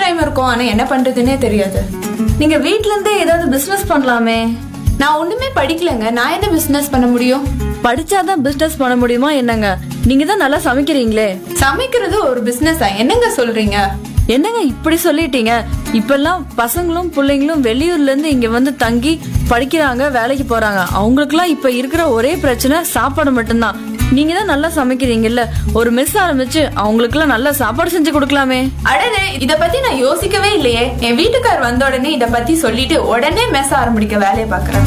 time இருக்கும் ஆனா என்ன பண்றதுன்னே தெரியாது நீங்க வீட்ல இருந்தே ஏதாவது பிசினஸ் பண்ணலாமே நான் ஒண்ணுமே படிக்கலங்க நான் என்ன பிசினஸ் பண்ண முடியும் படிச்சாதான் பிசினஸ் பண்ண முடியுமா என்னங்க நீங்க தான் நல்லா சமைக்கிறீங்களே சமைக்கிறது ஒரு பிசினஸா என்னங்க சொல்றீங்க என்னங்க இப்படி சொல்லிட்டீங்க இப்பெல்லாம் பசங்களும் பிள்ளைங்களும் வெளியூர்ல இருந்து இங்க வந்து தங்கி படிக்கிறாங்க வேலைக்கு போறாங்க அவங்களுக்குலாம் இப்ப இருக்கிற ஒரே பிரச்சனை சாப்பாடு மட்டும்தான் நீங்க தான் நல்லா சமைக்கிறீங்கல்ல ஒரு மெஸ் ஆரம்பிச்சு அவங்களுக்குலாம் நல்லா சாப்பாடு செஞ்சு கொடுக்கலாமே அடடே இத பத்தி நான் யோசிக்கவே இல்லையே என் வீட்டுக்கார் வந்த உடனே இத பத்தி சொல்லிட்டு உடனே மெஸ் ஆரம்பிக்க வேலையை பாக்குறேன்